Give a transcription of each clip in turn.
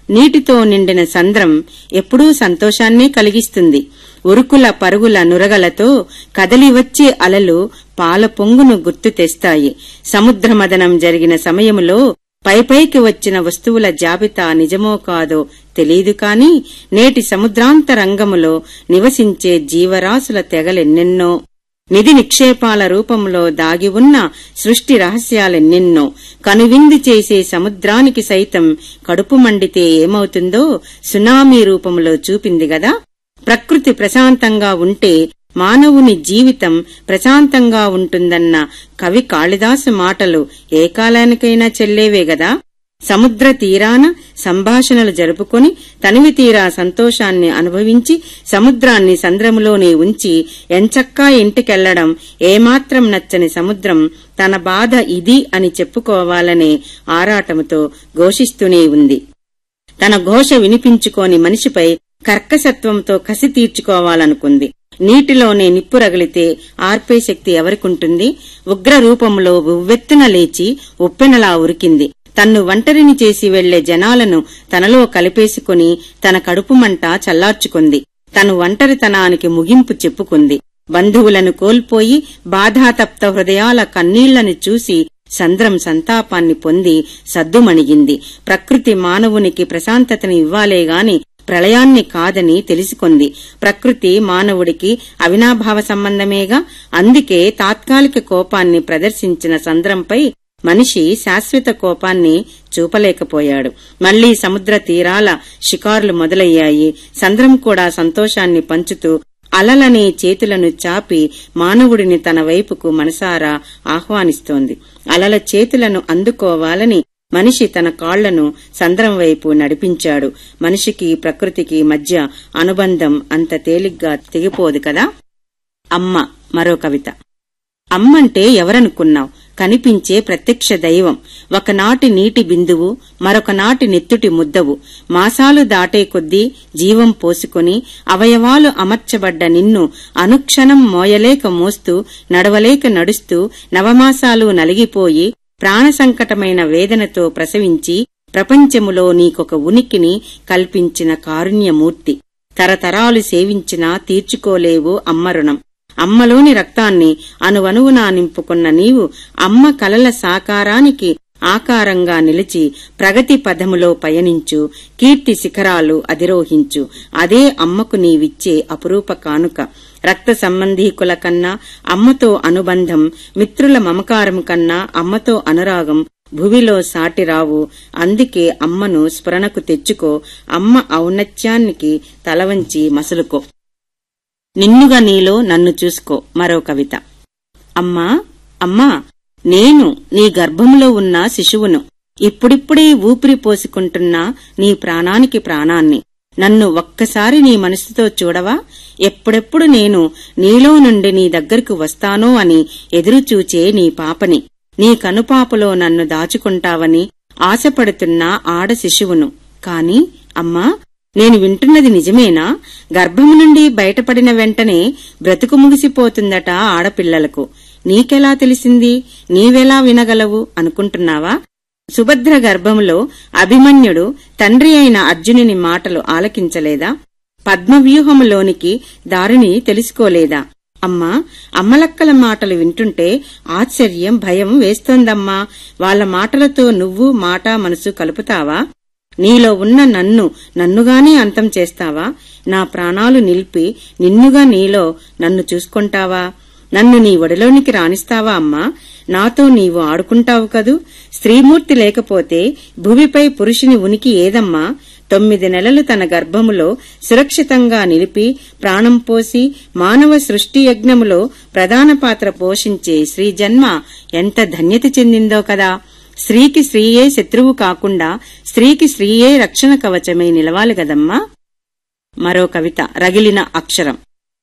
నీటితో నిండిన సంద్రం ఎప్పుడూ సంతోషాన్నే కలిగిస్తుంది ఉరుకుల పరుగుల నురగలతో కదలివచ్చే అలలు పాల పొంగును గుర్తు తెస్తాయి సముద్రమదనం జరిగిన సమయములో పైపైకి వచ్చిన వస్తువుల జాబితా నిజమో కాదో తెలీదు కాని నేటి సముద్రాంతరంగములో నివసించే జీవరాశుల తెగలెన్నెన్నో నిధి నిక్షేపాల రూపంలో దాగి ఉన్న సృష్టి రహస్యాలెన్నెన్నో కనువిందు చేసే సముద్రానికి సైతం కడుపు మండితే ఏమవుతుందో సునామీ రూపంలో చూపింది గదా ప్రకృతి ప్రశాంతంగా ఉంటే మానవుని జీవితం ప్రశాంతంగా ఉంటుందన్న కవి కాళిదాసు మాటలు ఏ కాలానికైనా చెల్లేవే గదా సముద్ర తీరాన సంభాషణలు జరుపుకొని తనివి తీరా సంతోషాన్ని అనుభవించి సముద్రాన్ని సంద్రములోనే ఉంచి ఎంచక్కా ఇంటికెళ్లడం ఏమాత్రం నచ్చని సముద్రం తన బాధ ఇది అని చెప్పుకోవాలనే ఆరాటముతో ఘోషిస్తూనే ఉంది తన ఘోష వినిపించుకోని మనిషిపై కర్కశత్వంతో కసి తీర్చుకోవాలనుకుంది నీటిలోనే నిప్పు రగిలితే ఆర్పే శక్తి ఎవరికుంటుంది ఉగ్ర రూపంలో ఉవ్వెత్తున లేచి ఉప్పెనలా ఉరికింది తన్ను ఒంటరిని చేసి వెళ్లే జనాలను తనలో కలిపేసుకుని తన కడుపు మంట చల్లార్చుకుంది తను ఒంటరితనానికి ముగింపు చెప్పుకుంది బంధువులను కోల్పోయి బాధాతప్త హృదయాల కన్నీళ్లను చూసి సంద్రం సంతాపాన్ని పొంది సద్దుమణిగింది ప్రకృతి మానవునికి ప్రశాంతతని ఇవ్వాలే గాని ప్రళయాన్ని కాదని తెలుసుకుంది ప్రకృతి మానవుడికి అవినాభావ సంబంధమేగా అందుకే తాత్కాలిక కోపాన్ని ప్రదర్శించిన సంద్రంపై మనిషి శాశ్వత కోపాన్ని చూపలేకపోయాడు మళ్లీ సముద్ర తీరాల షికారులు మొదలయ్యాయి సంద్రం కూడా సంతోషాన్ని పంచుతూ అలలనే చేతులను చాపి మానవుడిని తన వైపుకు మనసారా ఆహ్వానిస్తోంది అలల చేతులను అందుకోవాలని మనిషి తన కాళ్లను సంద్రం వైపు నడిపించాడు మనిషికి ప్రకృతికి మధ్య అనుబంధం అంత తేలిగ్గా తెగిపోదు కదా అమ్మ మరో కవిత అమ్మంటే ఎవరనుకున్నావు కనిపించే ప్రత్యక్ష దైవం ఒకనాటి నీటి బిందువు మరొకనాటి నెత్తుటి ముద్దవు మాసాలు దాటే కొద్దీ జీవం పోసుకొని అవయవాలు అమర్చబడ్డ నిన్ను అనుక్షణం మోయలేక మోస్తూ నడవలేక నడుస్తూ నవమాసాలు నలిగిపోయి ప్రాణ సంకటమైన వేదనతో ప్రసవించి ప్రపంచములో నీకొక ఉనికిని కల్పించిన కారుణ్యమూర్తి తరతరాలు సేవించినా తీర్చుకోలేవు అమ్మ రుణం అమ్మలోని రక్తాన్ని అణువణువునా నింపుకున్న నీవు అమ్మ కలల సాకారానికి ఆకారంగా నిలిచి ప్రగతి పదములో పయనించు కీర్తి శిఖరాలు అధిరోహించు అదే అమ్మకు నీవిచ్చే అపురూప కానుక రక్త సంబంధీకుల కన్నా అమ్మతో అనుబంధం మిత్రుల మమకారం కన్నా అమ్మతో అనురాగం భువిలో సాటిరావు అందుకే అమ్మను స్మరణకు తెచ్చుకో అమ్మ ఔన్నత్యానికి తలవంచి మసులుకో నిన్నుగా నీలో నన్ను చూసుకో మరో కవిత అమ్మా అమ్మా నేను నీ గర్భంలో ఉన్న శిశువును ఇప్పుడిప్పుడే ఊపిరి పోసుకుంటున్నా నీ ప్రాణానికి ప్రాణాన్ని నన్ను ఒక్కసారి నీ మనసుతో చూడవా ఎప్పుడెప్పుడు నేను నీలో నుండి నీ దగ్గరకు వస్తానో అని ఎదురుచూచే నీ పాపని నీ కనుపాపలో నన్ను దాచుకుంటావని ఆశపడుతున్న ఆడ శిశువును కాని అమ్మా నేను వింటున్నది నిజమేనా గర్భము నుండి బయటపడిన వెంటనే బ్రతుకు ముగిసిపోతుందట ఆడపిల్లలకు నీకెలా తెలిసింది నీవెలా వినగలవు అనుకుంటున్నావా సుభద్ర గర్భములో అభిమన్యుడు తండ్రి అయిన అర్జునుని మాటలు ఆలకించలేదా పద్మవ్యూహములోనికి దారిని తెలుసుకోలేదా అమ్మా అమ్మలక్కల మాటలు వింటుంటే ఆశ్చర్యం భయం వేస్తోందమ్మా వాళ్ల మాటలతో నువ్వు మాట మనసు కలుపుతావా నీలో ఉన్న నన్ను నన్నుగానే అంతం చేస్తావా నా ప్రాణాలు నిలిపి నిన్నుగా నీలో నన్ను చూసుకుంటావా నన్ను నీ ఒడిలోనికి రాణిస్తావా అమ్మా నాతో నీవు ఆడుకుంటావు కదూ స్త్రీమూర్తి లేకపోతే భూమిపై పురుషుని ఉనికి ఏదమ్మా తొమ్మిది నెలలు తన గర్భములో సురక్షితంగా నిలిపి ప్రాణం పోసి మానవ సృష్టి యజ్ఞములో ప్రధాన పాత్ర పోషించే శ్రీ జన్మ ఎంత ధన్యత చెందిందో కదా స్త్రీకి స్త్రీయే శత్రువు కాకుండా స్త్రీకి స్త్రీయే రక్షణ కవచమై నిలవాలి గదమ్మా మరో కవిత రగిలిన అక్షరం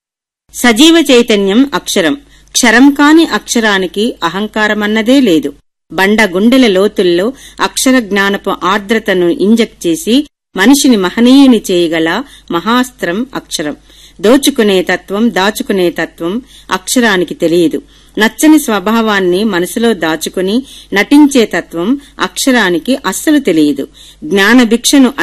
సజీవ చైతన్యం అక్షరం క్షరం కాని అక్షరానికి అహంకారమన్నదే లేదు బండ గుండెల లోతుల్లో అక్షర జ్ఞానపు ఆర్ద్రతను ఇంజెక్ట్ చేసి మనిషిని మహనీయుని చేయగల మహాస్త్రం అక్షరం దోచుకునే తత్వం దాచుకునే తత్వం అక్షరానికి తెలియదు నచ్చని స్వభావాన్ని మనసులో దాచుకుని నటించే తత్వం అక్షరానికి అస్సలు తెలియదు జ్ఞాన భిక్షను